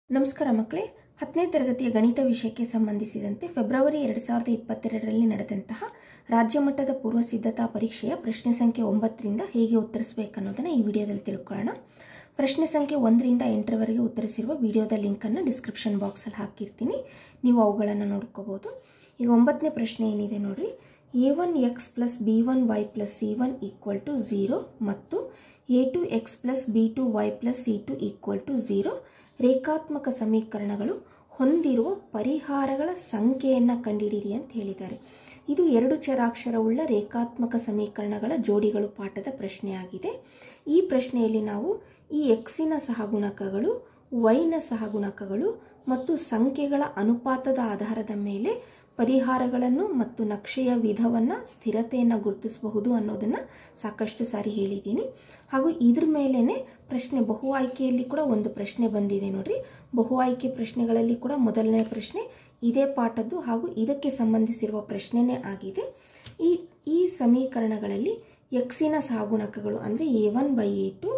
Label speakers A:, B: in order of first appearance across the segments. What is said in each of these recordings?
A: ನಮಸ್ಕಾರ ಮಕ್ಕಳೇ ಹತ್ತನೇ ತರಗತಿಯ ಗಣಿತ ವಿಷಯಕ್ಕೆ ಸಂಬಂಧಿಸಿದಂತೆ ಫೆಬ್ರವರಿ ಎರಡು ಸಾವಿರದ ಇಪ್ಪತ್ತೆರಡರಲ್ಲಿ ನಡೆದಂತಹ ರಾಜ್ಯ ಮಟ್ಟದ ಪೂರ್ವ ಸಿದ್ಧತಾ ಪರೀಕ್ಷೆಯ ಪ್ರಶ್ನೆ ಸಂಖ್ಯೆ ಒಂಬತ್ತರಿಂದ ಹೇಗೆ ಉತ್ತರಿಸಬೇಕನ್ನೋದನ್ನು ಈ ವಿಡಿಯೋದಲ್ಲಿ ತಿಳ್ಕೊಳ್ಳೋಣ ಪ್ರಶ್ನೆ ಸಂಖ್ಯೆ ಒಂದರಿಂದ ಎಂಟರವರೆಗೆ ಉತ್ತರಿಸಿರುವ ವಿಡಿಯೋದ ಲಿಂಕನ್ನು ಡಿಸ್ಕ್ರಿಪ್ಷನ್ ಬಾಕ್ಸಲ್ಲಿ ಹಾಕಿರ್ತೀನಿ ನೀವು ಅವುಗಳನ್ನು ನೋಡ್ಕೋಬೋದು ಈಗ ಒಂಬತ್ತನೇ ಪ್ರಶ್ನೆ ಏನಿದೆ ನೋಡ್ರಿ A one X plus B one Y plus C one equal to zero ಮತ್ತು A two X plus B two Y plus C two equal to zero ರೇಖಾತ್ಮಕ ಸಮೀಕರಣಗಳು ಹೊಂದಿರುವ ಪರಿಹಾರಗಳ ಸಂಖ್ಯೆಯನ್ನು ಕಂಡುಹಿಡಿಯಿರಿ ಅಂತ ಹೇಳಿದ್ದಾರೆ ಇದು ಎರಡು ಚರಾಕ್ಷರವುಳ್ಳ ರೇಖಾತ್ಮಕ ಸಮೀಕರಣಗಳ ಜೋಡಿಗಳು ಪಾಠದ ಪ್ರಶ್ನೆಯಾಗಿದೆ ಈ ಪ್ರಶ್ನೆಯಲ್ಲಿ ನಾವು ಈ ಎಕ್ಸಿನ ಸಹಗುಣಕಗಳು ವೈನ ಸಹಗುಣಕಗಳು ಮತ್ತು ಸಂಖ್ಯೆಗಳ ಅನುಪಾತದ ಆಧಾರದ ಮೇಲೆ ಪರಿಹಾರಗಳನ್ನು ಮತ್ತು ನಕ್ಷೆಯ ವಿಧವನ್ನು ಸ್ಥಿರತೆಯನ್ನು ಗುರುತಿಸಬಹುದು ಅನ್ನೋದನ್ನು ಸಾಕಷ್ಟು ಸಾರಿ ಹೇಳಿದ್ದೀನಿ ಹಾಗೂ ಇದ್ರ ಮೇಲೇ ಪ್ರಶ್ನೆ ಬಹು ಆಯ್ಕೆಯಲ್ಲಿ ಕೂಡ ಒಂದು ಪ್ರಶ್ನೆ ಬಂದಿದೆ ನೋಡ್ರಿ ಬಹು ಆಯ್ಕೆ ಪ್ರಶ್ನೆಗಳಲ್ಲಿ ಕೂಡ ಮೊದಲನೇ ಪ್ರಶ್ನೆ ಇದೇ ಪಾಠದ್ದು ಹಾಗೂ ಇದಕ್ಕೆ ಸಂಬಂಧಿಸಿರುವ ಪ್ರಶ್ನೆನೇ ಆಗಿದೆ ಈ ಈ ಸಮೀಕರಣಗಳಲ್ಲಿ ಎಕ್ಸಿನ ಸಹಗುಣಕಗಳು ಅಂದರೆ A one by A two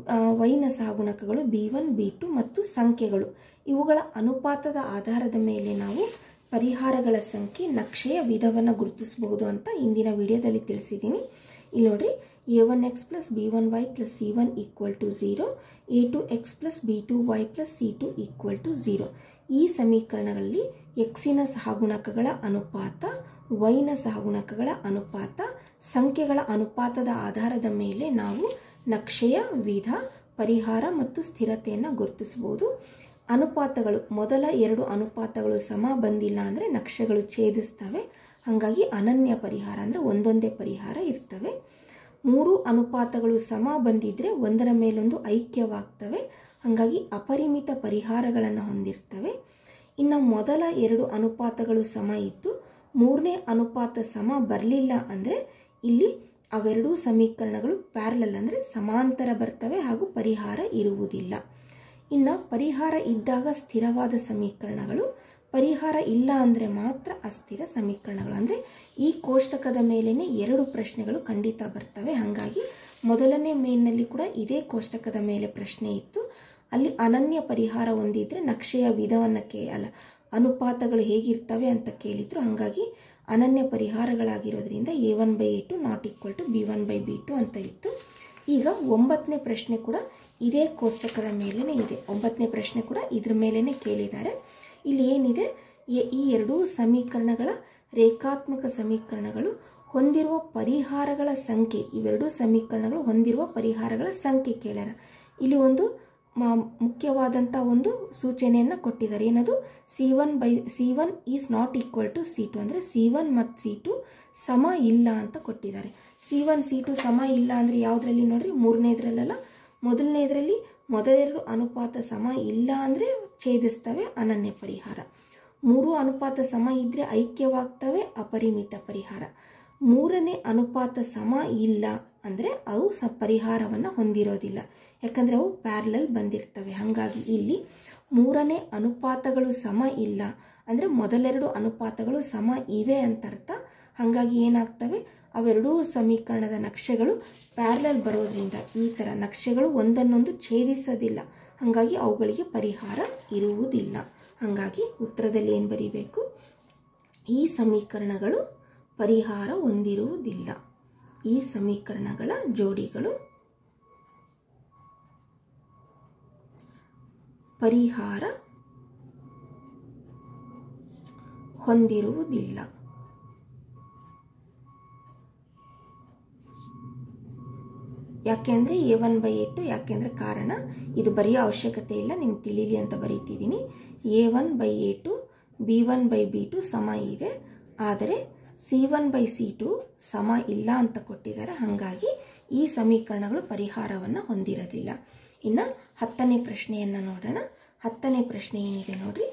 A: ವೈನ ಸಹಗುಣಕಗಳು ಬಿ ಒನ್ ಬಿ ಟು ಮತ್ತು ಸಂಖ್ಯೆಗಳು ಇವುಗಳ ಅನುಪಾತದ ಆಧಾರದ ಮೇಲೆ ನಾವು ಪರಿಹಾರಗಳ ಸಂಖ್ಯೆ ನಕ್ಷೆಯ ವಿಧವನ್ನು ಗುರುತಿಸಬಹುದು ಅಂತ ಇಂದಿನ ವಿಡಿಯೋದಲ್ಲಿ ತಿಳಿಸಿದ್ದೀನಿ ಇಲ್ಲಿ ನೋಡ್ರಿ A one X plus B one Y plus C one equal to zero A two X plus B two Y plus C two equal to zero ಈ ಸಮೀಕರಣಗಳಲ್ಲಿ ಎಕ್ಸಿನ ಸಹಗುಣಕಗಳ ಅನುಪಾತ ವೈನ ಸಹಗುಣಕಗಳ ಅನುಪಾತ ಸಂಖ್ಯೆಗಳ ಅನುಪಾತದ ಆಧಾರದ ಮೇಲೆ ನಾವು ನಕ್ಷೆಯ ವಿಧ ಪರಿಹಾರ ಮತ್ತು ಸ್ಥಿರತೆಯನ್ನು ಗುರುತಿಸಬಹುದು ಅನುಪಾತಗಳು ಮೊದಲ ಎರಡು ಅನುಪಾತಗಳು ಸಮ ಬಂದಿಲ್ಲ ಅಂದರೆ ನಕ್ಷೆಗಳು ಛೇದಿಸ್ತವೆ ಹಾಗಾಗಿ ಅನನ್ಯ ಪರಿಹಾರ ಅಂದರೆ ಒಂದೊಂದೇ ಪರಿಹಾರ ಇರ್ತವೆ ಮೂರು ಅನುಪಾತಗಳು ಸಮ ಬಂದಿದ್ದರೆ ಒಂದರ ಮೇಲೊಂದು ಐಕ್ಯವಾಗ್ತವೆ ಹಾಗಾಗಿ ಅಪರಿಮಿತ ಪರಿಹಾರಗಳನ್ನು ಹೊಂದಿರ್ತವೆ ಇನ್ನು ಮೊದಲ ಎರಡು ಅನುಪಾತಗಳು ಸಮ ಇದ್ದು ಮೂರನೇ ಅನುಪಾತ ಸಮ ಬರಲಿಲ್ಲ ಅಂದರೆ ಇಲ್ಲಿ ಅವೆರಡೂ ಸಮೀಕರಣಗಳು ಪ್ಯಾರಲಲ್ ಅಂದರೆ ಸಮಾಂತರ ಬರ್ತವೆ ಹಾಗೂ ಪರಿಹಾರ ಇರುವುದಿಲ್ಲ ಇನ್ನು ಪರಿಹಾರ ಇದ್ದಾಗ ಸ್ಥಿರವಾದ ಸಮೀಕರಣಗಳು ಪರಿಹಾರ ಇಲ್ಲ ಅಂದರೆ ಮಾತ್ರ ಅಸ್ಥಿರ ಸಮೀಕರಣಗಳು ಅಂದರೆ ಈ ಕೋಷ್ಟಕದ ಮೇಲೇ ಎರಡು ಪ್ರಶ್ನೆಗಳು ಖಂಡಿತ ಬರ್ತವೆ ಹಾಗಾಗಿ ಮೊದಲನೇ ಮೇನ್ನಲ್ಲಿ ಕೂಡ ಇದೇ ಕೋಷ್ಟಕದ ಮೇಲೆ ಪ್ರಶ್ನೆ ಇತ್ತು ಅಲ್ಲಿ ಅನನ್ಯ ಪರಿಹಾರ ಹೊಂದಿದ್ರೆ ನಕ್ಷೆಯ ವಿಧವನ್ನು ಕೇ ಅಲ್ಲ ಅನುಪಾತಗಳು ಹೇಗಿರ್ತವೆ ಅಂತ ಕೇಳಿದ್ರು ಹಾಗಾಗಿ ಅನನ್ಯ ಪರಿಹಾರಗಳಾಗಿರೋದ್ರಿಂದ A one by A two not equal to B one by B two ಅಂತ ಇತ್ತು ಈಗ ಒಂಬತ್ತನೇ ಪ್ರಶ್ನೆ ಕೂಡ ಇದೇ ಕೋಷ್ಟಕದ ಮೇಲೇ ಇದೆ ಒಂಬತ್ತನೇ ಪ್ರಶ್ನೆ ಕೂಡ ಇದ್ರ ಮೇಲೇ ಕೇಳಿದ್ದಾರೆ ಇಲ್ಲಿ ಏನಿದೆ ಈ ಎರಡೂ ಸಮೀಕರಣಗಳ ರೇಖಾತ್ಮಕ ಸಮೀಕರಣಗಳು ಹೊಂದಿರುವ ಪರಿಹಾರಗಳ ಸಂಖ್ಯೆ ಇವೆರಡೂ ಸಮೀಕರಣಗಳು ಹೊಂದಿರುವ ಪರಿಹಾರಗಳ ಸಂಖ್ಯೆ ಕೇಳ್ಯಾರ ಇಲ್ಲಿ ಒಂದು ಮುಖ್ಯವಾದಂಥ ಒಂದು ಸೂಚನೆಯನ್ನು ಕೊಟ್ಟಿದ್ದಾರೆ ಏನದು C one by C one is not equal to C two ಅಂದರೆ ಸಿ ಒನ್ ಮತ್ತು ಸಿ ಟು ಸಮ ಇಲ್ಲ ಅಂತ ಕೊಟ್ಟಿದ್ದಾರೆ ಸಿ ಒನ್ ಸಿ ಟು ಸಮ ಇಲ್ಲ ಅಂದರೆ ಯಾವುದರಲ್ಲಿ ನೋಡ್ರಿ ಮೂರನೇದ್ರಲ್ಲ ಮೊದಲನೇದರಲ್ಲಿ ಮೊದಲೆರಡು ಅನುಪಾತ ಸಮ ಇಲ್ಲ ಅಂದರೆ ಛೇದಿಸ್ತವೆ ಅನನ್ಯ ಪರಿಹಾರ ಮೂರು ಅನುಪಾತ ಸಮ ಇದ್ದರೆ ಐಕ್ಯವಾಗ್ತವೆ ಅಪರಿಮಿತ ಪರಿಹಾರ ಮೂರನೇ ಅನುಪಾತ ಸಮ ಇಲ್ಲ ಅಂದರೆ ಅವು ಸ ಪರಿಹಾರವನ್ನು ಹೊಂದಿರೋದಿಲ್ಲ ಯಾಕಂದರೆ ಅವು ಪ್ಯಾರಲಲ್ ಬಂದಿರ್ತವೆ ಹಾಗಾಗಿ ಇಲ್ಲಿ ಮೂರನೇ ಅನುಪಾತಗಳು ಸಮ ಇಲ್ಲ ಅಂದರೆ ಮೊದಲೆರಡು ಅನುಪಾತಗಳು ಸಮ ಇವೆ ಅಂತ ಅರ್ಥ ಹಾಗಾಗಿ ಏನಾಗ್ತವೆ ಅವೆರಡೂ ಸಮೀಕರಣದ ನಕ್ಷೆಗಳು ಪ್ಯಾರಲಲ್ ಬರೋದ್ರಿಂದ ಈ ಥರ ನಕ್ಷೆಗಳು ಒಂದನ್ನೊಂದು ಛೇದಿಸೋದಿಲ್ಲ ಹಾಗಾಗಿ ಅವುಗಳಿಗೆ ಪರಿಹಾರ ಇರುವುದಿಲ್ಲ ಹಾಗಾಗಿ ಉತ್ತರದಲ್ಲಿ ಏನು ಬರೀಬೇಕು ಈ ಸಮೀಕರಣಗಳು ಪರಿಹಾರ ಹೊಂದಿರುವುದಿಲ್ಲ ಈ ಸಮೀಕರಣಗಳ ಜೋಡಿಗಳು ಪರಿಹಾರ ಹೊಂದಿರುವುದಿಲ್ಲ ಯಾಕೆಂದರೆ A one by A two ಯಾಕೆಂದರೆ ಕಾರಣ ಇದು ಬರೆಯೋ ಅವಶ್ಯಕತೆ ಇಲ್ಲ ನಿಮ್ಗೆ ತಿಳಿಲಿ ಅಂತ ಬರೀತಿದ್ದೀನಿ A one by A two B one by B two ಸಮ ಇದೆ ಆದರೆ C one by C two ಸಮ ಇಲ್ಲ ಅಂತ ಕೊಟ್ಟಿದ್ದಾರೆ ಹಾಗಾಗಿ ಈ ಸಮೀಕರಣಗಳು ಪರಿಹಾರವನ್ನು ಹೊಂದಿರೋದಿಲ್ಲ ಇನ್ನು ಹತ್ತನೇ ಪ್ರಶ್ನೆಯನ್ನು ನೋಡೋಣ ಹತ್ತನೇ ಪ್ರಶ್ನೆ ಏನಿದೆ ನೋಡ್ರಿ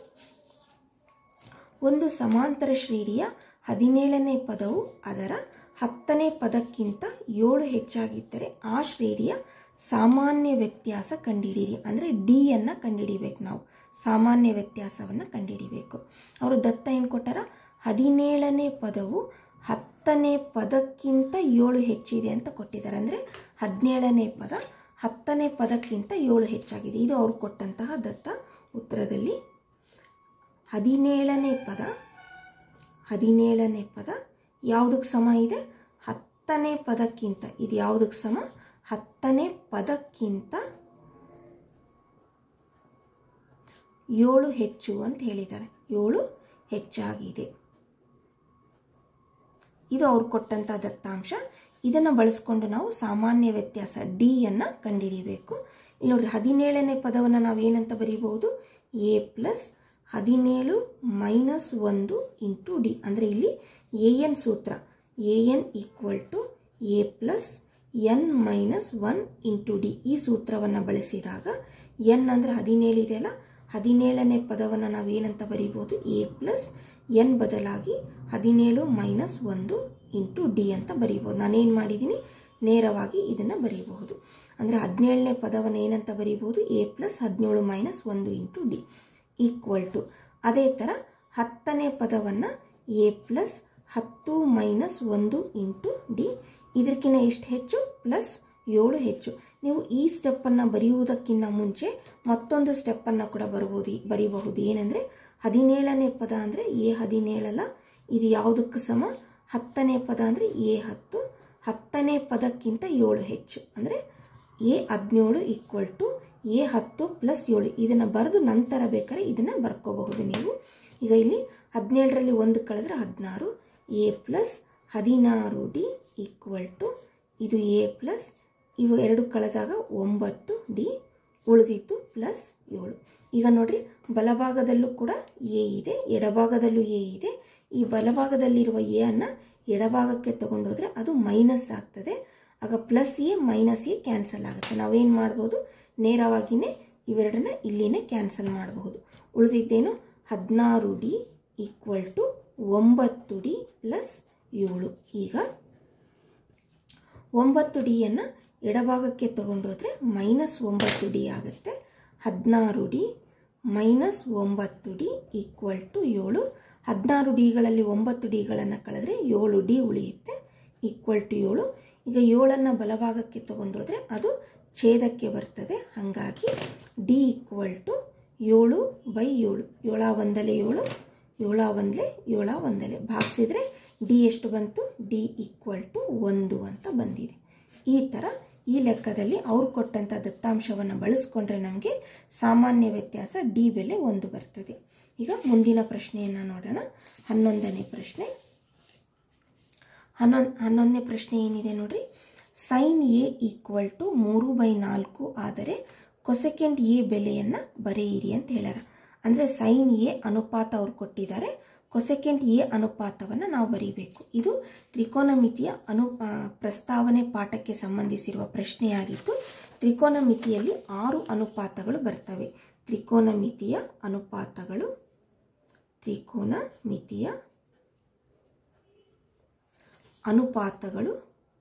A: ಒಂದು ಸಮಾಂತರ ಶ್ರೇಣಿಯ ಹದಿನೇಳನೇ ಪದವು ಅದರ ಹತ್ತನೇ ಪದಕ್ಕಿಂತ ಏಳು ಹೆಚ್ಚಾಗಿದ್ದರೆ ಆ ಶ್ರೇಣಿಯ ಸಾಮಾನ್ಯ ವ್ಯತ್ಯಾಸ ಕಂಡುಹಿಡಿಯಿರಿ ಅಂದರೆ ಡಿ ಅನ್ನು ಕಂಡುಹಿಡಿಬೇಕು ನಾವು ಸಾಮಾನ್ಯ ವ್ಯತ್ಯಾಸವನ್ನು ಕಂಡುಹಿಡಿಬೇಕು ಅವರು ದತ್ತ ಏನು ಕೊಟ್ಟಾರ ಹದಿನೇಳನೇ ಪದವು ಹತ್ತನೇ ಪದಕ್ಕಿಂತ ಏಳು ಹೆಚ್ಚಿದೆ ಅಂತ ಕೊಟ್ಟಿದ್ದಾರೆ ಅಂದರೆ ಹದಿನೇಳನೇ ಪದ ಹತ್ತನೇ ಪದಕ್ಕಿಂತ ಏಳು ಹೆಚ್ಚಾಗಿದೆ ಇದು ಅವ್ರು ಕೊಟ್ಟಂತಹ ದತ್ತ ಉತ್ತರದಲ್ಲಿ ಹದಿನೇಳನೇ ಪದ ಹದಿನೇಳನೇ ಪದ ಯಾವುದಕ್ಕೆ ಸಮ ಇದೆ ಹತ್ತನೇ ಪದಕ್ಕಿಂತ ಇದು ಯಾವುದಕ್ಕೆ ಸಮ ಹತ್ತನೇ ಪದಕ್ಕಿಂತ ಏಳು ಹೆಚ್ಚು ಅಂತ ಹೇಳಿದ್ದಾರೆ ಏಳು ಹೆಚ್ಚಾಗಿದೆ ಇದು ಅವ್ರು ಕೊಟ್ಟಂಥ ದತ್ತಾಂಶ ಇದನ್ನು ಬಳಸ್ಕೊಂಡು ನಾವು ಸಾಮಾನ್ಯ ವ್ಯತ್ಯಾಸ ಡಿ ಅನ್ನು ಕಂಡುಹಿಡಿಯಬೇಕು ಇಲ್ಲಿ ನೋಡ್ರಿ ಹದಿನೇಳನೇ ಪದವನ್ನು ನಾವು ಏನಂತ ಬರೀಬಹುದು ಎ ಪ್ಲಸ್ ಹದಿನೇಳು ಮೈನಸ್ ಒಂದು ಇಂಟು ಡಿ ಅಂದರೆ ಇಲ್ಲಿ ಎ ಎನ್ ಸೂತ್ರ A N equal to A plus N minus one into D ಈ ಸೂತ್ರವನ್ನು ಬಳಸಿದಾಗ ಎನ್ ಅಂದರೆ ಹದಿನೇಳು ಇದೆಯಲ್ಲ ಹದಿನೇಳನೇ ಪದವನ್ನು ನಾವು ಏನಂತ ಬರೀಬೋದು ಎ ಪ್ಲಸ್ ಎನ್ ಬದಲಾಗಿ ಹದಿನೇಳು ಮೈನಸ್ ಒಂದು ಇಂಟು ಡಿ ಅಂತ ಬರೀಬೋದು ನಾನೇನು ಮಾಡಿದ್ದೀನಿ ನೇರವಾಗಿ ಇದನ್ನು ಬರೀಬಹುದು ಅಂದರೆ ಹದಿನೇಳನೇ ಪದವನ್ನು ಏನಂತ ಬರೀಬೋದು ಎ ಪ್ಲಸ್ ಹದಿನೇಳು ಮೈನಸ್ ಒಂದು ಇಂಟು ಡಿ ಈಕ್ವಲ್ ಟು ಅದೇ ಥರ ಹತ್ತನೇ ಪದವನ್ನು ಎ ಪ್ಲಸ್ ಹತ್ತು ಮೈನಸ್ ಒಂದು ಇಂಟು ಡಿ ಇದಕ್ಕಿಂತ ಎಷ್ಟು ಹೆಚ್ಚು ಪ್ಲಸ್ ಏಳು ಹೆಚ್ಚು ನೀವು ಈ ಸ್ಟೆಪ್ಪನ್ನು ಬರೆಯುವುದಕ್ಕಿಂತ ಮುಂಚೆ ಮತ್ತೊಂದು ಸ್ಟೆಪ್ಪನ್ನು ಕೂಡ ಬರ್ಬೋದು ಬರೀಬಹುದು ಏನಂದರೆ ಹದಿನೇಳನೇ ಪದ ಅಂದರೆ ಎ ಹದಿನೇಳಲ್ಲ ಇದು ಯಾವುದಕ್ಕೆ ಸಮ ಹತ್ತನೇ ಪದ ಅಂದರೆ ಎ ಹತ್ತು ಹತ್ತನೇ ಪದಕ್ಕಿಂತ ಏಳು ಹೆಚ್ಚು ಅಂದರೆ ಎ ಹದಿನೇಳು ಈಕ್ವಲ್ ಟು ಎ ಹತ್ತು ಪ್ಲಸ್ ಏಳು ಇದನ್ನು ಬರೆದು ನಂತರ ಬೇಕಾದ್ರೆ ಇದನ್ನು ಬರ್ಕೋಬಹುದು ನೀವು ಈಗ ಇಲ್ಲಿ ಹದಿನೇಳರಲ್ಲಿ ಒಂದು ಕಳೆದ್ರೆ ಹದಿನಾರು ಎ ಪ್ಲಸ್ ಹದಿನಾರು ಡಿ ಈಕ್ವಲ್ ಟು ಇದು ಎ ಪ್ಲಸ್ ಇವು ಎರಡು ಕಳೆದಾಗ ಒಂಬತ್ತು ಡಿ ಉಳಿದಿತ್ತು ಪ್ಲಸ್ ಏಳು ಈಗ ನೋಡ್ರಿ ಬಲಭಾಗದಲ್ಲೂ ಕೂಡ ಎ ಇದೆ ಎಡಭಾಗದಲ್ಲೂ ಎ ಇದೆ ಈ ಬಲಭಾಗದಲ್ಲಿರುವ ಎ ಅನ್ನು ಎಡಭಾಗಕ್ಕೆ ತಗೊಂಡೋದ್ರೆ ಅದು ಮೈನಸ್ ಆಗ್ತದೆ ಆಗ plus A minus A cancel ಆಗುತ್ತೆ ನಾವೇನು ಮಾಡ್ಬೋದು ನೇರವಾಗಿಯೇ ಇವೆರಡನ್ನ ಇಲ್ಲಿನೇ ಕ್ಯಾನ್ಸಲ್ ಮಾಡಬಹುದು ಉಳಿದಿದ್ದೇನು ಹದಿನಾರು ಡಿ ಈಕ್ವಲ್ ಟು ಒಂಬತ್ತು ಡಿ ಪ್ಲಸ್ ಏಳು ಈಗ ಒಂಬತ್ತು ಡಿಯನ್ನು ಎಡಭಾಗಕ್ಕೆ ತಗೊಂಡೋದ್ರೆ ಮೈನಸ್ ಒಂಬತ್ತು ಡಿ ಆಗುತ್ತೆ ಹದಿನಾರು ಡಿ ಮೈನಸ್ ಒಂಬತ್ತು ಡಿ ಈಕ್ವಲ್ ಟು ಏಳು ಹದಿನಾರು ಡಿಗಳಲ್ಲಿ ಒಂಬತ್ತು ಡಿಗಳನ್ನು ಕಳೆದ್ರೆ ಏಳು ಡಿ ಉಳಿಯುತ್ತೆ ಈಕ್ವಲ್ ಟು ಏಳು ಈಗ ಏಳನ್ನು ಬಲಭಾಗಕ್ಕೆ ತಗೊಂಡೋದ್ರೆ ಅದು ಛೇದಕ್ಕೆ ಬರ್ತದೆ ಹಾಗಾಗಿ ಡಿ ಈಕ್ವಲ್ ಟು ಏಳು ಬೈ ಏಳು ಏಳ ಒಂದಲೆ ಏಳು ಏಳ ಒಂದಲೆ ಏಳ ಒಂದಲೆ ಭಾಗಿಸಿದ್ರೆ ಡಿ ಎಷ್ಟು ಬಂತು ಡಿ ಈಕ್ವಲ್ ಟು ಒಂದು ಅಂತ ಬಂದಿದೆ ಈ ಥರ ಈ ಲೆಕ್ಕದಲ್ಲಿ ಅವ್ರು ಕೊಟ್ಟಂಥ ದತ್ತಾಂಶವನ್ನು ಬಳಸ್ಕೊಂಡ್ರೆ ನಮಗೆ ಸಾಮಾನ್ಯ ವ್ಯತ್ಯಾಸ ಡಿ ಬೆಲೆ ಒಂದು ಬರ್ತದೆ ಈಗ ಮುಂದಿನ ಪ್ರಶ್ನೆಯನ್ನು ನೋಡೋಣ ಹನ್ನೊಂದನೇ ಪ್ರಶ್ನೆ ಹನ್ನೊಂದು ಹನ್ನೊಂದನೇ ಪ್ರಶ್ನೆ ಏನಿದೆ ನೋಡ್ರಿ ಸೈನ್ ಎ ಈಕ್ವಲ್ ಟು ಮೂರು ಬೈ ನಾಲ್ಕು ಆದರೆ ಕೊಸೆಕೆಂಡ್ ಎ ಬೆಲೆಯನ್ನು ಬರೆಯಿರಿ ಅಂತ ಹೇಳ್ಯಾರ ಅಂದರೆ ಸೈನ್ ಎ ಅನುಪಾತ ಅವ್ರು ಕೊಟ್ಟಿದ್ದಾರೆ ಕೊಸೆಕೆಂಡ್ ಎ ಅನುಪಾತವನ್ನು ನಾವು ಬರೀಬೇಕು ಇದು ತ್ರಿಕೋನಮಿತಿಯ ಅನು ಆ, ಪ್ರಸ್ತಾವನೆ ಪಾಠಕ್ಕೆ ಸಂಬಂಧಿಸಿರುವ ಪ್ರಶ್ನೆಯಾಗಿತ್ತು ತ್ರಿಕೋನಮಿತಿಯಲ್ಲಿ ಆರು ಅನುಪಾತಗಳು ಬರ್ತವೆ ತ್ರಿಕೋನಮಿತಿಯ ಅನುಪಾತಗಳು ತ್ರಿಕೋನಮಿತಿಯ ಅನುಪಾತಗಳು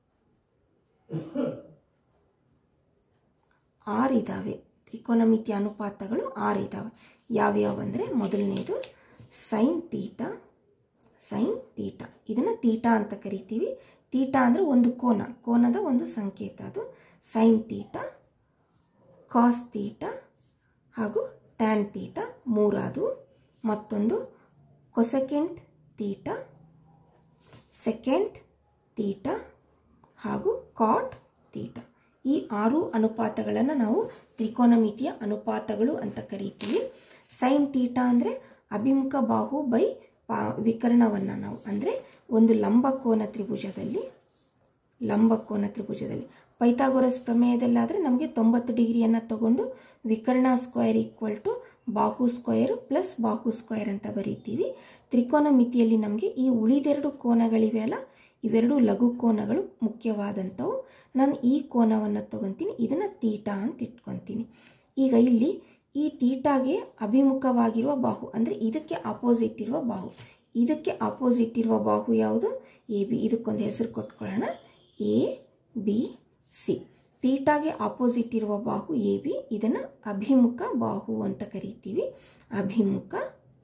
A: ಆರಿದ್ದಾವೆ ತ್ರಿಕೋನಮಿತಿ ಅನುಪಾತಗಳು ಆರಿದ್ದಾವೆ ಯಾವ್ಯಾವ ಅಂದರೆ ಮೊದಲನೇದು ಸೈನ್ ತೀಟಾ ಸೈನ್ ತೀಟಾ ಇದನ್ನು ತೀಟಾ ಅಂತ ಕರಿತೀವಿ ತೀಟಾ ಅಂದರೆ ಒಂದು ಕೋನ ಕೋನದ ಒಂದು ಸಂಕೇತ ಅದು ಸೈನ್ ತೀಟಾ ಕಾಸ್ ತೀಟಾ ಹಾಗೂ ಟ್ಯಾನ್ ತೀಟಾ ಮೂರಾದು ಮತ್ತೊಂದು ಕೊಸೆಕೆಂಟ್ ತೀಟಾ ಸೆಕೆಂಡ್ ತೀಟಾ ಹಾಗೂ ಕಾಟ್ ತೀಟಾ ಈ ಆರು ಅನುಪಾತಗಳನ್ನು ನಾವು ತ್ರಿಕೋನಮಿತಿಯ ಅನುಪಾತಗಳು ಅಂತ ಕರಿತೀವಿ ಸೈನ್ ತೀಟಾ ಅಂದರೆ ಅಭಿಮುಖ ಬಾಹು ಬೈ ಪಾ ವಿಕರ್ಣವನ್ನು ನಾವು ಅಂದರೆ ಒಂದು ಲಂಬಕೋನ ತ್ರಿಭುಜದಲ್ಲಿ ಲಂಬಕೋನ ತ್ರಿಭುಜದಲ್ಲಿ ಪೈಥಾಗೊರಸ್ ಪ್ರಮೇಯದಲ್ಲಾದರೆ ನಮಗೆ ತೊಂಬತ್ತು ಡಿಗ್ರಿಯನ್ನು ತಗೊಂಡು ವಿಕರ್ಣ ಸ್ಕ್ವೇರ್ ಈಕ್ವಲ್ ಟು ಬಾಹು ಸ್ಕ್ವೇರ್ ಪ್ಲಸ್ ಬಾಹು ಸ್ಕ್ವೇರ್ ಅಂತ ಬರೀತೀವಿ ತ್ರಿಕೋನ ಮಿತಿಯಲ್ಲಿ ನಮಗೆ ಈ ಉಳಿದೆರಡು ಕೋನಗಳಿವೆ ಅಲ್ಲ ಇವೆರಡು ಲಘು ಕೋನಗಳು ಮುಖ್ಯವಾದಂಥವು ನಾನು ಈ ಕೋನವನ್ನು ತಗೊತೀನಿ ಇದನ್ನು ತೀಟಾ ಅಂತ ಇಟ್ಕೊತೀನಿ ಈಗ ಇಲ್ಲಿ ಈ ತೀಟಾಗೆ ಅಭಿಮುಖವಾಗಿರುವ ಬಾಹು ಅಂದರೆ ಇದಕ್ಕೆ ಆಪೋಸಿಟ್ ಇರುವ ಬಾಹು ಇದಕ್ಕೆ ಆಪೋಸಿಟ್ ಇರುವ ಬಾಹು ಯಾವುದು ಎ ಬಿ ಇದಕ್ಕೊಂದು ಹೆಸರು ಕೊಟ್ಕೊಳ್ಳೋಣ ಎ ಬಿ ಸಿ ತೀಟಾಗೆ ಆಪೋಸಿಟ್ ಇರುವ ಬಾಹು ಎ ಬಿ ಇದನ್ನು ಅಭಿಮುಖ ಬಾಹು ಅಂತ ಕರಿತೀವಿ ಅಭಿಮುಖ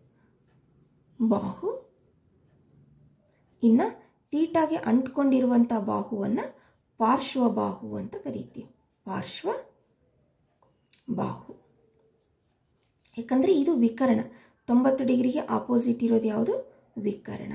A: ಬಾಹು ಇನ್ನು ತೀಟಾಗೆ ಅಂಟ್ಕೊಂಡಿರುವಂಥ ಬಾಹುವನ್ನು ಪಾರ್ಶ್ವ ಬಾಹು ಅಂತ ಕರಿತೀವಿ ಪಾರ್ಶ್ವ ಬಾಹು ಯಾಕಂದರೆ ಇದು ವಿಕರ್ಣ ತೊಂಬತ್ತು ಡಿಗ್ರಿಗೆ ಆಪೋಸಿಟ್ ಇರೋದು ಯಾವುದು ವಿಕರ್ಣ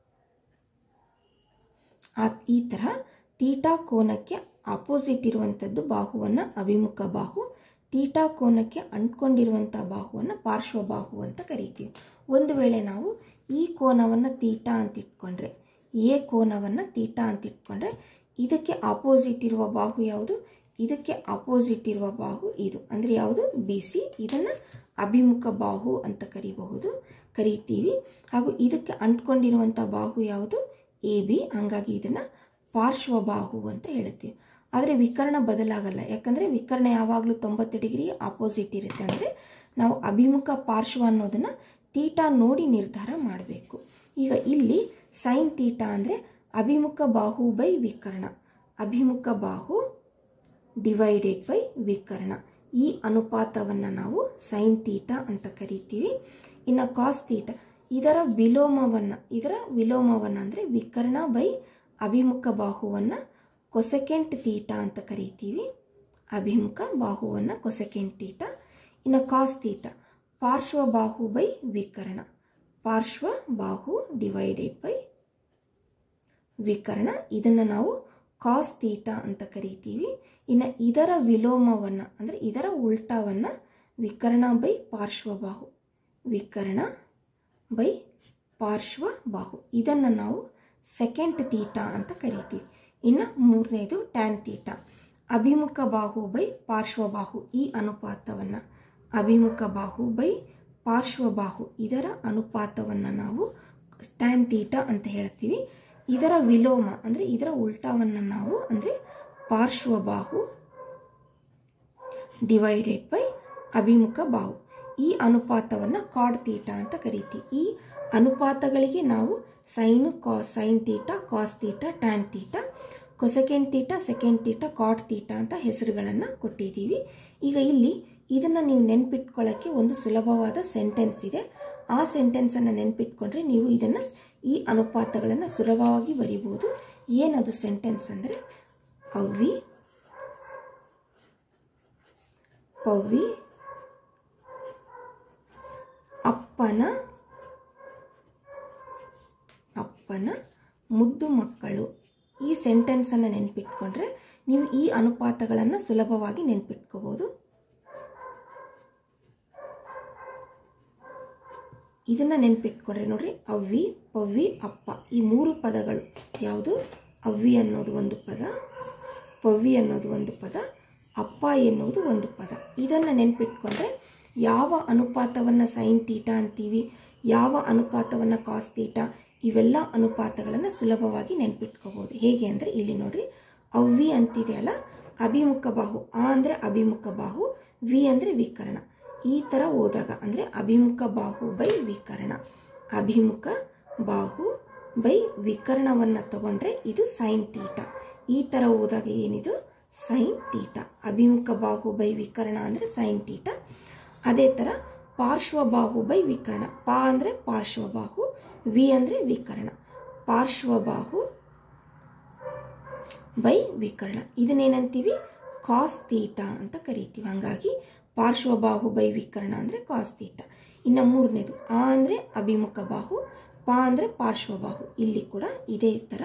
A: ಆ ಈ ಥರ ತೀಟಾ ಕೋನಕ್ಕೆ ಆಪೋಸಿಟ್ ಇರುವಂಥದ್ದು ಬಾಹುವನ್ನು ಅಭಿಮುಖ ಬಾಹು ತೀಟಾ ಕೋನಕ್ಕೆ ಅಂಟ್ಕೊಂಡಿರುವಂಥ ಬಾಹುವನ್ನು ಪಾರ್ಶ್ವಬಾಹು ಅಂತ ಕರಿತೀವಿ ಒಂದು ವೇಳೆ ನಾವು ಈ ಕೋನವನ್ನು ತೀಟಾ ಅಂತ ಇಟ್ಕೊಂಡ್ರೆ ಎ ಕೋನವನ್ನು ತೀಟಾ ಅಂತ ಇಟ್ಕೊಂಡ್ರೆ ಇದಕ್ಕೆ ಆಪೋಸಿಟ್ ಇರುವ ಬಾಹು ಯಾವುದು ಇದಕ್ಕೆ ಆಪೋಸಿಟ್ ಇರುವ ಬಾಹು ಇದು ಅಂದರೆ ಯಾವುದು ಬಿ ಸಿ ಇದನ್ನು ಅಭಿಮುಖ ಬಾಹು ಅಂತ ಕರಿಬಹುದು ಕರಿತೀವಿ ಹಾಗೂ ಇದಕ್ಕೆ ಅಂಟ್ಕೊಂಡಿರುವಂಥ ಬಾಹು ಯಾವುದು ಎ ಬಿ ಹಾಗಾಗಿ ಇದನ್ನು ಪಾರ್ಶ್ವಬಾಹು ಅಂತ ಹೇಳ್ತೀವಿ ಆದರೆ ವಿಕರ್ಣ ಬದಲಾಗಲ್ಲ ಯಾಕಂದರೆ ವಿಕರ್ಣ ಯಾವಾಗಲೂ ತೊಂಬತ್ತು ಡಿಗ್ರಿ ಆಪೋಸಿಟ್ ಇರುತ್ತೆ ಅಂದರೆ ನಾವು ಅಭಿಮುಖ ಪಾರ್ಶ್ವ ಅನ್ನೋದನ್ನು ತೀಟಾ ನೋಡಿ ನಿರ್ಧಾರ ಮಾಡಬೇಕು ಈಗ ಇಲ್ಲಿ ಸೈನ್ ತೀಟಾ ಅಂದರೆ ಅಭಿಮುಖ ಬಾಹು ಬೈ ವಿಕರ್ಣ ಅಭಿಮುಖ ಬಾಹು ಡಿವೈಡೆಡ್ ಬೈ ವಿಕರ್ಣ ಈ ಅನುಪಾತವನ್ನು ನಾವು ಸೈನ್ ತೀಟಾ ಅಂತ ಕರಿತೀವಿ ಇನ್ನು ಕಾಸ್ ತೀಟಾ ಇದರ ವಿಲೋಮವನ್ನು ಇದರ ವಿಲೋಮವನ್ನು ಅಂದರೆ ವಿಕರ್ಣ ಬೈ ಅಭಿಮುಖ ಬಾಹುವನ್ನು ಕೊಸೆಕೆಂಟ್ ತೀಟಾ ಅಂತ ಕರಿತೀವಿ ಅಭಿಮುಖ ಬಾಹುವನ್ನು ಕೊಸೆಕೆಂಟ್ ತೀಟಾ ಇನ್ನು ಕಾಸ್ ತೀಟಾ ಪಾರ್ಶ್ವ ಬಾಹು ಬೈ ವಿಕರ್ಣ ಪಾರ್ಶ್ವ ಬಾಹು ಡಿವೈಡೆಡ್ ಬೈ ವಿಕರ್ಣ ಇದನ್ನು ನಾವು ಕಾಸ್ ತೀಟಾ ಅಂತ ಕರಿತೀವಿ ಇನ್ನು ಇದರ ವಿಲೋಮವನ್ನು ಅಂದರೆ ಇದರ ಉಲ್ಟಾವನ್ನು ವಿಕರ್ಣ ಬೈ ಪಾರ್ಶ್ವಬಾಹು ವಿಕರ್ಣ ಬೈ ಪಾರ್ಶ್ವಬಾಹು ಇದನ್ನು ನಾವು ಸೆಕೆಂಡ್ ತೀಟಾ ಅಂತ ಕರಿತೀವಿ ಇನ್ನು ಮೂರನೇದು ಟ್ಯಾನ್ ತೀಟಾ ಅಭಿಮುಖ ಬಾಹು ಬೈ ಪಾರ್ಶ್ವಬಾಹು ಈ ಅನುಪಾತವನ್ನು ಅಭಿಮುಖ ಬಾಹು ಬೈ ಪಾರ್ಶ್ವಬಾಹು ಇದರ ಅನುಪಾತವನ್ನು ನಾವು ಟ್ಯಾನ್ ತೀಟಾ ಅಂತ ಹೇಳ್ತೀವಿ ಇದರ ವಿಲೋಮ ಅಂದರೆ ಇದರ ಉಲ್ಟಾವನ್ನು ನಾವು ಅಂದರೆ ಪಾರ್ಶ್ವಬಾಹು ಡಿವೈಡೆಡ್ ಬೈ ಅಭಿಮುಖ ಬಾಹು ಈ ಅನುಪಾತವನ್ನು ಕಾಡ್ ತೀಟಾ ಅಂತ ಕರಿತೀವಿ ಈ ಅನುಪಾತಗಳಿಗೆ ನಾವು ಸೈನು ಕಾ sine theta cos theta tan theta cosecant theta secant theta cot theta ಅಂತ ಹೆಸರುಗಳನ್ನು ಕೊಟ್ಟಿದ್ದೀವಿ ಈಗ ಇಲ್ಲಿ ಇದನ್ನು ನೀವು ನೆನ್ಪಿಟ್ಕೊಳ್ಳೋಕ್ಕೆ ಒಂದು ಸುಲಭವಾದ ಸೆಂಟೆನ್ಸ್ ಇದೆ ಆ ಸೆಂಟೆನ್ಸನ್ನು ನೆನ್ಪಿಟ್ಕೊಂಡ್ರೆ ನೀವು ಇದನ್ನು ಈ ಅನುಪಾತಗಳನ್ನು ಸುಲಭವಾಗಿ ಬರಿಬೋದು ಏನದು ಸೆಂಟೆನ್ಸ್ ಅಂದರೆ ಅವ್ವಿ ಪವ್ವಿ ಅಪ್ಪನ ಅಪ್ಪನ ಮುದ್ದು ಮಕ್ಕಳು ಈ ಸೆಂಟೆನ್ಸನ್ನು ನೆನ್ಪಿಟ್ಕೊಂಡ್ರೆ ನೀವು ಈ ಅನುಪಾತಗಳನ್ನು ಸುಲಭವಾಗಿ ನೆನ್ಪಿಟ್ಕೋಬೋದು ಇದನ್ನು ನೆನ್ಪಿಟ್ಕೊಂಡ್ರೆ ನೋಡ್ರಿ ಅವ್ವಿ ಪವ್ವಿ ಅಪ್ಪ ಈ ಮೂರು ಪದಗಳು ಯಾವುದು ಅವ್ವಿ ಅನ್ನೋದು ಒಂದು ಪದ ಪವ್ವಿ ಅನ್ನೋದು ಒಂದು ಪದ ಅಪ್ಪ ಎನ್ನುವುದು ಒಂದು ಪದ ಇದನ್ನು ನೆನ್ಪಿಟ್ಕೊಂಡ್ರೆ ಯಾವ ಅನುಪಾತವನ್ನು ಸೈನ್ ತೀಟಾ ಅಂತೀವಿ ಯಾವ ಅನುಪಾತವನ್ನು ಕಾಸ್ ತೀಟಾ ಇವೆಲ್ಲ ಅನುಪಾತಗಳನ್ನು ಸುಲಭವಾಗಿ ನೆನ್ಪಿಟ್ಕೋಬೋದು ಹೇಗೆ ಅಂದರೆ ಇಲ್ಲಿ ನೋಡ್ರಿ ಅವ್ವಿ ಅಂತಿದೆಯಲ್ಲ ಅಭಿಮುಖ ಬಾಹು ಆ ಅಂದರೆ ಅಭಿಮುಖ ಬಾಹು ವಿ ಅಂದರೆ ವಿಕರ್ಣ ಈ ಥರ ಹೋದಾಗ ಅಂದರೆ ಅಭಿಮುಖ ಬಾಹು ಬೈ ವಿಕರ್ಣ ಅಭಿಮುಖ ಬಾಹು ಬೈ ವಿಕರ್ಣವನ್ನು ತಗೊಂಡ್ರೆ ಇದು ಸೈನ್ ತೀಟಾ ಈ ಥರ ಹೋದಾಗ ಏನಿದು ಸೈನ್ ತೀಟಾ ಅಭಿಮುಖ ಬಾಹು ಬೈ ವಿಕರ್ಣ ಅಂದರೆ ಸೈನ್ ತೀಟಾ ಅದೇ ಥರ ಪಾರ್ಶ್ವಬಾಹು ಬೈ ವಿಕರ್ಣ ಪಾ ಅಂದರೆ ಪಾರ್ಶ್ವಬಾಹು ವಿ ಅಂದರೆ ವಿಕರ್ಣ ಪಾರ್ಶ್ವಬಾಹು ಬೈ ವಿಕರ್ಣ ಇದನ್ನೇನಂತೀವಿ ಕಾಸ್ ತೀಟಾ ಅಂತ ಕರಿತೀವಿ ಹಾಗಾಗಿ ಪಾರ್ಶ್ವಬಾಹು ಬೈ ವಿಕರ್ಣ ಅಂದರೆ ಕಾಸ್ ತೀಟಾ ಇನ್ನು ಮೂರನೇದು ಆ ಅಂದರೆ ಅಭಿಮುಖ ಬಾಹು ಪಾ ಅಂದರೆ ಪಾರ್ಶ್ವಬಾಹು ಇಲ್ಲಿ ಕೂಡ ಇದೇ ಥರ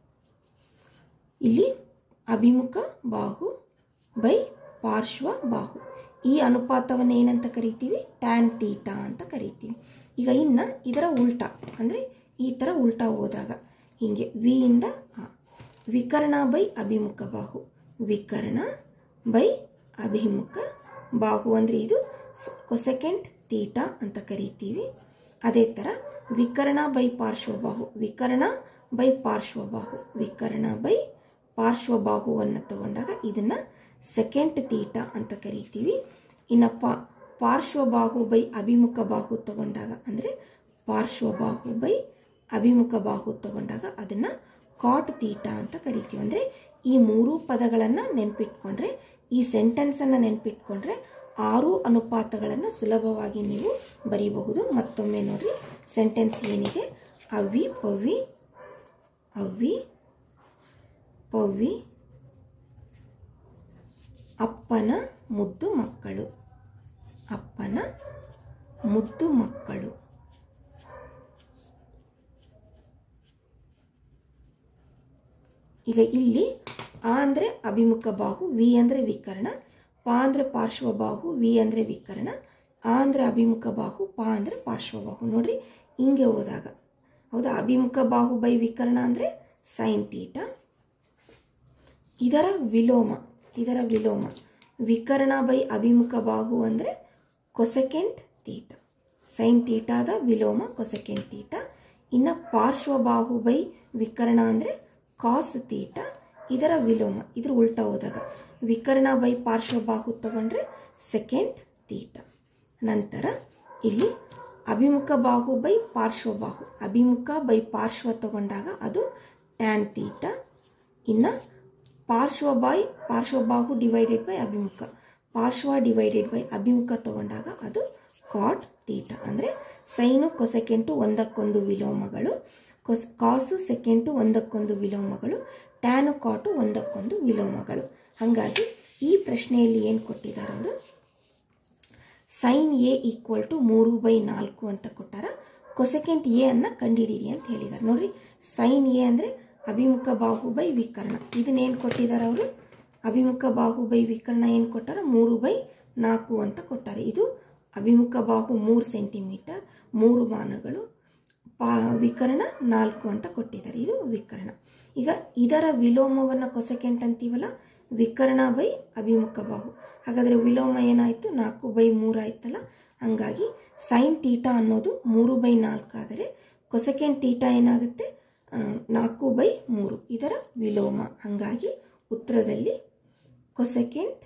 A: ಇಲ್ಲಿ ಅಭಿಮುಖ ಬಾಹು ಬೈ ಪಾರ್ಶ್ವ ಬಾಹು ಈ ಅನುಪಾತವನ್ನು ಏನಂತ ಕರಿತೀವಿ ಟ್ಯಾನ್ ತೀಟಾ ಅಂತ ಕರಿತೀವಿ ಈಗ ಇನ್ನು ಇದರ ಉಲ್ಟಾ ಅಂದರೆ ಈ ಥರ ಉಲ್ಟಾ ಹೋದಾಗ ಹೀಗೆ ವಿಯಿಂದ ಆ ವಿಕರ್ಣ ಬೈ ಅಭಿಮುಖ ಬಾಹು ವಿಕರ್ಣ ಬೈ ಅಭಿಮುಖ ಬಾಹು ಅಂದರೆ ಇದು ಸೆಕೆಂಡ್ ತೀಟಾ ಅಂತ ಕರಿತೀವಿ ಅದೇ ಥರ ವಿಕರ್ಣ ಬೈ ಪಾರ್ಶ್ವಬಾಹು ವಿಕರ್ಣ ಬೈ ಪಾರ್ಶ್ವಬಾಹು ವಿಕರ್ಣ ಬೈ ಪಾರ್ಶ್ವಬಾಹುವನ್ನು ತಗೊಂಡಾಗ ಇದನ್ನು ಸೆಕೆಂಡ್ ತೀಟಾ ಅಂತ ಕರಿತೀವಿ ಇನ್ನು ಪಾ ಪಾರ್ಶ್ವಬಾಹು ಬೈ ಅಭಿಮುಖ ಬಾಹು ತಗೊಂಡಾಗ ಅಂದರೆ ಪಾರ್ಶ್ವಬಾಹು ಬೈ ಅಭಿಮುಖ ಬಾಹು ತಗೊಂಡಾಗ ಅದನ್ನು ಕಾಟ್ ತೀಟಾ ಅಂತ ಕರಿತೀವಿ ಅಂದರೆ ಈ ಮೂರು ಪದಗಳನ್ನು ನೆನ್ಪಿಟ್ಕೊಂಡ್ರೆ ಈ ಸೆಂಟೆನ್ಸನ್ನು ನೆನ್ಪಿಟ್ಕೊಂಡ್ರೆ ಆರು ಅನುಪಾತಗಳನ್ನು ಸುಲಭವಾಗಿ ನೀವು ಬರೀಬಹುದು ಮತ್ತೊಮ್ಮೆ ನೋಡ್ರಿ ಸೆಂಟೆನ್ಸ್ ಏನಿದೆ ಅವ್ವಿ ಪವ್ವಿ ಅವ್ವಿ ಪವ್ವಿ ಅಪ್ಪನ ಮುದ್ದು ಮಕ್ಕಳು ಅಪ್ಪನ ಮುದ್ದು ಮಕ್ಕಳು ಈಗ ಇಲ್ಲಿ ಆ ಅಂದರೆ ಅಭಿಮುಖ ಬಾಹು ವಿ ಅಂದರೆ ವಿಕರ್ಣ ಪ ಅಂದರೆ ಪಾರ್ಶ್ವಬಾಹು ವಿ ಅಂದರೆ ವಿಕರ್ಣ ಆ ಅಂದರೆ ಅಭಿಮುಖ ಬಾಹು ಪ ಅಂದರೆ ಪಾರ್ಶ್ವಬಾಹು ನೋಡ್ರಿ ಹಿಂಗೆ ಹೋದಾಗ ಹೌದಾ ಅಭಿಮುಖ ಬಾಹು ಬೈ ವಿಕರ್ಣ ಅಂದರೆ ಸೈನ್ ತೀಟ ಇದರ ವಿಲೋಮ ಇದರ ವಿಲೋಮ ವಿಕರ್ಣ ಬೈ ಅಭಿಮುಖ ಬಾಹು ಅಂದರೆ ಕೊಸೆಕೆಂಟ್ ತೀಟ ಸೈನ್ ತೀಟಾದ ವಿಲೋಮ ಕೊಸೆಕೆಂಟ್ ತೀಟ ಇನ್ನು ಪಾರ್ಶ್ವಬಾಹು ಬೈ ವಿಕರ್ಣ ಅಂದರೆ ಕಾಸ್ ತೀಟ ಇದರ ವಿಲೋಮ ಇದ್ರ ಉಲ್ಟಾ ಹೋದಾಗ ವಿಕರ್ಣ ಬೈ ಪಾರ್ಶ್ವಬಾಹು ತಗೊಂಡ್ರೆ ಸೆಕೆಂಡ್ ತೀಟ ನಂತರ ಇಲ್ಲಿ ಅಭಿಮುಖ ಬಾಹು ಬೈ ಪಾರ್ಶ್ವಬಾಹು ಅಭಿಮುಖ ಬೈ ಪಾರ್ಶ್ವ ತಗೊಂಡಾಗ ಅದು ಟ್ಯಾನ್ ತೀಟ ಇನ್ನು ಪಾರ್ಶ್ವ ಬೈ ಪಾರ್ಶ್ವಬಾಹು ಡಿವೈಡೆಡ್ ಬೈ ಅಭಿಮುಖ ಪಾರ್ಶ್ವ ಡಿವೈಡೆಡ್ ಬೈ ಅಭಿಮುಖ ತಗೊಂಡಾಗ ಅದು ಕಾಟ್ ತೀಟ ಅಂದರೆ ಸೈನು ಕೊಸೆಕೆಂಟು ಒಂದಕ್ಕೊಂದು ವಿಲೋಮಗಳು ಕೊಸ್ ಕಾಸು ಸೆಕೆಂಟು ಒಂದಕ್ಕೊಂದು ವಿಲೋಮಗಳು ಟ್ಯಾನು ಕಾಟು ಒಂದಕ್ಕೊಂದು ವಿಲೋಮಗಳು ಹಾಗಾಗಿ ಈ ಪ್ರಶ್ನೆಯಲ್ಲಿ ಏನು ಕೊಟ್ಟಿದ್ದಾರೆ ಅವರು ಸೈನ್ ಎ ಈಕ್ವಲ್ ಟು ಮೂರು ಬೈ ನಾಲ್ಕು ಅಂತ ಕೊಟ್ಟಾರ ಕೊಸೆಕೆಂಟ್ ಎ ಅನ್ನು ಕಂಡುಹಿಡೀರಿ ಅಂತ ಹೇಳಿದ್ದಾರೆ ನೋಡ್ರಿ ಸೈನ್ ಎ ಅಂದರೆ ಅಭಿಮುಖ ಬಾಹು ಬೈ ವಿಕರ್ಣ ಇದನ್ನೇನು ಕೊಟ್ಟಿದ್ದಾರೆ ಅವರು ಅಭಿಮುಖ ಬಾಹು ಬೈ ವಿಕರ್ಣ ಏನು ಕೊಟ್ಟಾರ ಮೂರು ಬೈ ನಾಲ್ಕು ಅಂತ ಕೊಟ್ಟಾರೆ ಇದು ಅಭಿಮುಖ ಬಾಹು ಮೂರು ಸೆಂಟಿಮೀಟರ್ ಮೂರು ಮಾನಗಳು ಪಾ ವಿಕರ್ಣ ನಾಲ್ಕು ಅಂತ ಕೊಟ್ಟಿದ್ದಾರೆ ಇದು ವಿಕರ್ಣ ಈಗ ಇದರ ವಿಲೋಮವನ್ನು ಕೊಸೆಕೆಂಟ್ ಅಂತೀವಲ್ಲ ವಿಕರ್ಣ ಬೈ ಅಭಿಮುಖ ಬಾಹು ಹಾಗಾದರೆ ವಿಲೋಮ ಏನಾಯಿತು ನಾಲ್ಕು ಬೈ ಮೂರು ಆಯ್ತಲ್ಲ ಹಾಗಾಗಿ ಸೈನ್ ತೀಟಾ ಅನ್ನೋದು ಮೂರು ಬೈ ನಾಲ್ಕು ಆದರೆ ಕೊಸೆಕೆಂಟ್ ತೀಟಾ ಏನಾಗುತ್ತೆ ಆ, ನಾಲ್ಕು ಬೈ ಮೂರು ಇದರ ವಿಲೋಮ ಹಾಗಾಗಿ ಉತ್ತರದಲ್ಲಿ cosecant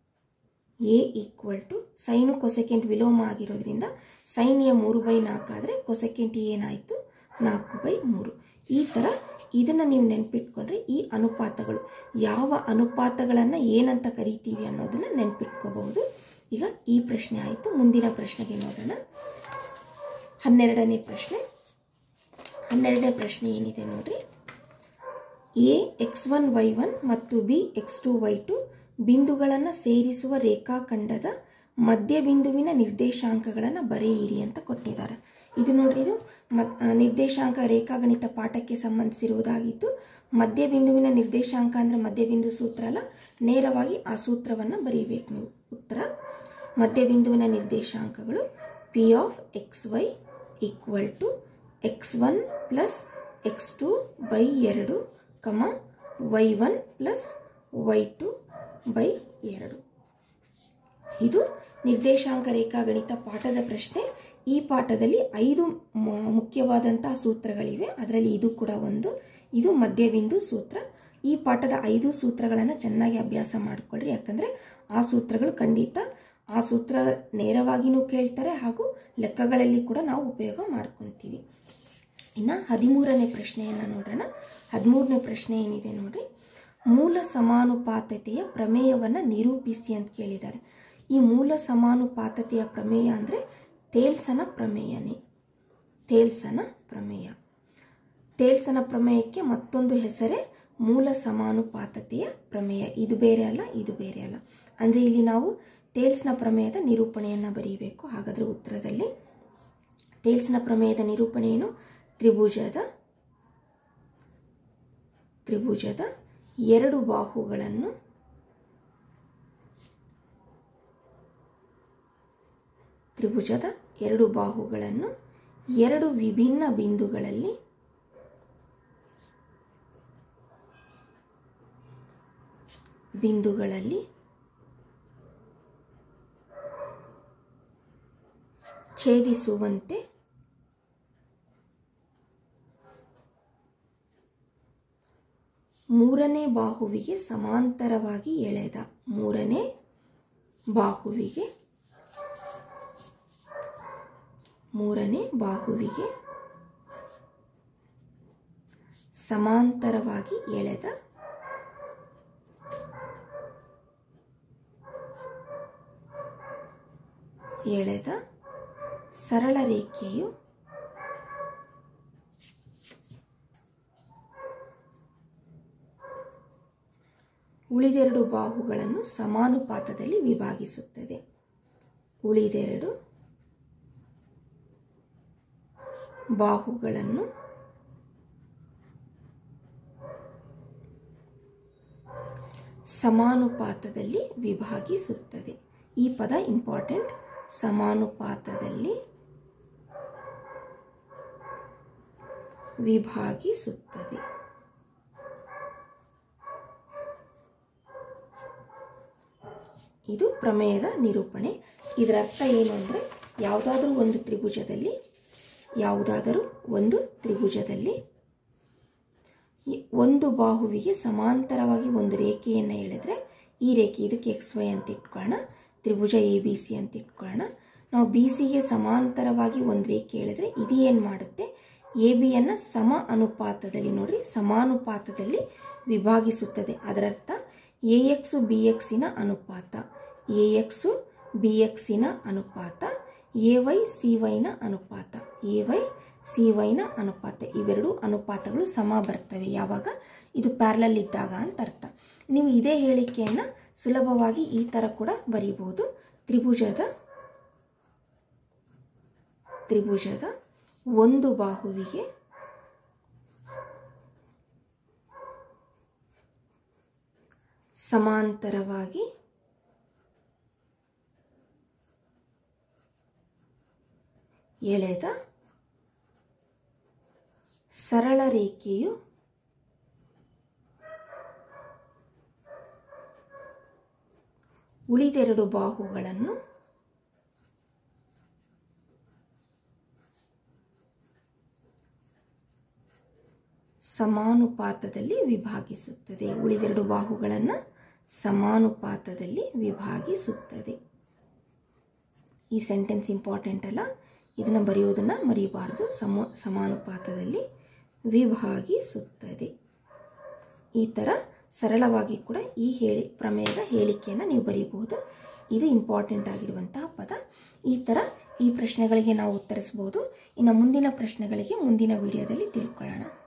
A: A equal to sine cosecant ವಿಲೋಮ ಆಗಿರೋದ್ರಿಂದ ಸೈನ್ ಎ ಮೂರು ಬೈ ನಾಲ್ಕು ಆದರೆ ಕೊಸೆಕೆಂಟ್ ಏನಾಯಿತು ನಾಲ್ಕು ಬೈ ಮೂರು ಈ ಥರ ಇದನ್ನು ನೀವು ನೆನ್ಪಿಟ್ಕೊಂಡ್ರೆ ಈ ಅನುಪಾತಗಳು ಯಾವ ಅನುಪಾತಗಳನ್ನು ಏನಂತ ಕರಿತೀವಿ ಅನ್ನೋದನ್ನು ನೆನ್ಪಿಟ್ಕೋಬಹುದು ಈಗ ಈ ಪ್ರಶ್ನೆ ಆಯಿತು ಮುಂದಿನ ಪ್ರಶ್ನೆಗೆ ನೋಡೋಣ ಹನ್ನೆರಡನೇ ಪ್ರಶ್ನೆ ಹನ್ನೆರಡನೇ ಪ್ರಶ್ನೆ ಏನಿದೆ ನೋಡ್ರಿ A X one Y one ಮತ್ತು B X two Y two ಬಿಂದುಗಳನ್ನು ಸೇರಿಸುವ ರೇಖಾಖಂಡದ ಮಧ್ಯಬಿಂದುವಿನ ನಿರ್ದೇಶಾಂಕಗಳನ್ನು ಬರೆಯಿರಿ ಅಂತ ಕೊಟ್ಟಿದ್ದಾರೆ ಇದು ನೋಡ್ರಿ ಇದು ಮತ್ ಆ, ನಿರ್ದೇಶಾಂಕ ರೇಖಾಗಣಿತ ಪಾಠಕ್ಕೆ ಸಂಬಂಧಿಸಿರುವುದಾಗಿತ್ತು ಮಧ್ಯಬಿಂದುವಿನ ನಿರ್ದೇಶಾಂಕ ಅಂದರೆ ಮಧ್ಯಬಿಂದು ಸೂತ್ರ ಅಲ್ಲ ನೇರವಾಗಿ ಆ ಸೂತ್ರವನ್ನು ಬರೀಬೇಕು ನೀವು ಉತ್ತರ ಮಧ್ಯಬಿಂದುವಿನ ನಿರ್ದೇಶಾಂಕಗಳು P of X Y equal to X one plus X two by ಎರಡು comma Y one plus Y two by ಎರಡು ಇದು ನಿರ್ದೇಶಾಂಕ ರೇಖಾಗಣಿತ ಪಾಠದ ಪ್ರಶ್ನೆ ಈ ಪಾಠದಲ್ಲಿ ಐದು ಮ- ಮುಖ್ಯವಾದಂತಹ ಸೂತ್ರಗಳಿವೆ ಅದರಲ್ಲಿ ಇದು ಕೂಡ ಒಂದು ಇದು ಮಧ್ಯಬಿಂದು ಸೂತ್ರ ಈ ಪಾಠದ ಐದು ಸೂತ್ರಗಳನ್ನು ಚೆನ್ನಾಗಿ ಅಭ್ಯಾಸ ಮಾಡಿಕೊಳ್ಳ್ರಿ ಯಾಕಂದರೆ ಆ ಸೂತ್ರಗಳು ಖಂಡಿತ ಆ ಸೂತ್ರ ನೇರವಾಗಿಯೂ ಕೇಳ್ತಾರೆ ಹಾಗೂ ಲೆಕ್ಕಗಳಲ್ಲಿ ಕೂಡ ನಾವು ಉಪಯೋಗ ಮಾಡ್ಕೊತೀವಿ ಇನ್ನು ಹದಿಮೂರನೇ ಪ್ರಶ್ನೆಯನ್ನು ನೋಡೋಣ ಹದಿಮೂರನೇ ಪ್ರಶ್ನೆ ಏನಿದೆ ನೋಡ್ರಿ ಮೂಲ ಸಮಾನುಪಾತತೆಯ ಪ್ರಮೇಯವನ್ನು ನಿರೂಪಿಸಿ ಅಂತ ಕೇಳಿದ್ದಾರೆ ಈ ಮೂಲ ಸಮಾನುಪಾತತೆಯ ಪ್ರಮೇಯ ಅಂದರೆ ತೇಲ್ಸನ ಪ್ರಮೇಯನೇ ತೇಲ್ಸನ ಪ್ರಮೇಯ ತೇಲ್ಸನ ಪ್ರಮೇಯಕ್ಕೆ ಮತ್ತೊಂದು ಹೆಸರೇ ಮೂಲ ಸಮಾನುಪಾತತೆಯ ಪ್ರಮೇಯ ಇದು ಬೇರೆ ಅಲ್ಲ ಇದು ಬೇರೆ ಅಲ್ಲ ಅಂದರೆ ಇಲ್ಲಿ ನಾವು ತೇಲ್ಸ್ನ ಪ್ರಮೇಯದ ನಿರೂಪಣೆಯನ್ನು ಬರೀಬೇಕು ಹಾಗಾದರೆ ಉತ್ತರದಲ್ಲಿ ತೇಲ್ಸ್ನ ಪ್ರಮೇಯದ ನಿರೂಪಣೆ ಏನು ತ್ರಿಭುಜದ ತ್ರಿಭುಜದ ಎರಡು ಬಾಹುಗಳನ್ನು ತ್ರಿಭುಜದ ಎರಡು ಬಾಹುಗಳನ್ನು ಎರಡು ವಿಭಿನ್ನ ಬಿಂದುಗಳಲ್ಲಿ ಬಿಂದುಗಳಲ್ಲಿ ಛೇದಿಸುವಂತೆ ಮೂರನೇ ಬಾಹುವಿಗೆ ಸಮಾಂತರವಾಗಿ ಎಳೆದ ಮೂರನೇ ಬಾಹುವಿಗೆ ಮೂರನೇ ಬಾಹುವಿಗೆ ಸಮಾಂತರವಾಗಿ ಎಳೆದ ಎಳೆದ ಸರಳ ರೇಖೆಯು ಉಳಿದೆರಡು ಬಾಹುಗಳನ್ನು ಸಮಾನುಪಾತದಲ್ಲಿ ವಿಭಾಗಿಸುತ್ತದೆ ಉಳಿದೆರಡು ಬಾಹುಗಳನ್ನು ಸಮಾನುಪಾತದಲ್ಲಿ ವಿಭಾಗಿಸುತ್ತದೆ ಈ ಪದ ಇಂಪಾರ್ಟೆಂಟ್ ಸಮಾನುಪಾತದಲ್ಲಿ ವಿಭಾಗಿಸುತ್ತದೆ ಇದು ಪ್ರಮೇಯದ ನಿರೂಪಣೆ ಇದರ ಅರ್ಥ ಏನು ಅಂದರೆ ಯಾವುದಾದ್ರೂ ಒಂದು ತ್ರಿಭುಜದಲ್ಲಿ ಯಾವುದಾದರೂ ಒಂದು ತ್ರಿಭುಜದಲ್ಲಿ ಈ ಒಂದು ಬಾಹುವಿಗೆ ಸಮಾಂತರವಾಗಿ ಒಂದು ರೇಖೆಯನ್ನು ಎಳೆದ್ರೆ ಈ ರೇಖೆ ಇದಕ್ಕೆ ಎಕ್ಸ್ ವೈ ಅಂತ ಇಟ್ಕೊಳ್ಳೋಣ ತ್ರಿಭುಜ ಎ ಬಿ ಸಿ ಅಂತ ಇಟ್ಕೊಳ್ಳೋಣ ನಾವು ಬಿ ಸಿಗೆ ಸಮಾಂತರವಾಗಿ ಒಂದು ರೇಖೆ ಎಳೆದ್ರೆ ಇದು ಏನು ಮಾಡುತ್ತೆ ಎ ಬಿಯನ್ನು ಸಮ ಅನುಪಾತದಲ್ಲಿ ನೋಡ್ರಿ ಸಮಾನುಪಾತದಲ್ಲಿ ವಿಭಾಗಿಸುತ್ತದೆ ಅದರರ್ಥ ಎ ಎಕ್ಸು ಬಿ ಎಕ್ಸಿನ ಅನುಪಾತ ಎ ಎಕ್ಸು ಬಿ ಎಕ್ಸಿನ ಅನುಪಾತ ಎ ವೈ ಸಿ ವೈನ ಅನುಪಾತ ಎ ವೈ ಸಿ ವೈನ ಅನುಪಾತ ಇವೆರಡು ಅನುಪಾತಗಳು ಸಮ ಬರ್ತವೆ ಯಾವಾಗ ಇದು ಪ್ಯಾರಲಲ್ ಇದ್ದಾಗ ಅಂತ ಅರ್ಥ ನೀವು ಇದೇ ಹೇಳಿಕೆಯನ್ನು ಸುಲಭವಾಗಿ ಈ ಥರ ಕೂಡ ಬರೀಬಹುದು ತ್ರಿಭುಜದ ತ್ರಿಭುಜದ ಒಂದು ಬಾಹುವಿಗೆ ಸಮಾಂತರವಾಗಿ ಎಳೆದ ಸರಳ ರೇಖೆಯು ಉಳಿದೆರಡು ಬಾಹುಗಳನ್ನು ಸಮಾನುಪಾತದಲ್ಲಿ ವಿಭಾಗಿಸುತ್ತದೆ ಉಳಿದೆರಡು ಬಾಹುಗಳನ್ನು ಸಮಾನುಪಾತದಲ್ಲಿ ವಿಭಾಗಿಸುತ್ತದೆ ಈ ಸೆಂಟೆನ್ಸ್ ಇಂಪಾರ್ಟೆಂಟ್ ಅಲ್ಲ ಇದನ್ನು ಬರೆಯೋದನ್ನು ಮರೆಯಬಾರದು ಸಮ ಸಮಾನುಪಾತದಲ್ಲಿ ವಿಭಾಗಿಸುತ್ತದೆ ಈ ಥರ ಸರಳವಾಗಿ ಕೂಡ ಈ ಹೇಳಿ ಪ್ರಮೇಯದ ಹೇಳಿಕೆಯನ್ನು ನೀವು ಬರೀಬಹುದು ಇದು ಇಂಪಾರ್ಟೆಂಟ್ ಆಗಿರುವಂತಹ ಪದ ಈ ಥರ ಈ ಪ್ರಶ್ನೆಗಳಿಗೆ ನಾವು ಉತ್ತರಿಸ್ಬೋದು ಇನ್ನು ಮುಂದಿನ ಪ್ರಶ್ನೆಗಳಿಗೆ ಮುಂದಿನ ವಿಡಿಯೋದಲ್ಲಿ ತಿಳ್ಕೊಳ್ಳೋಣ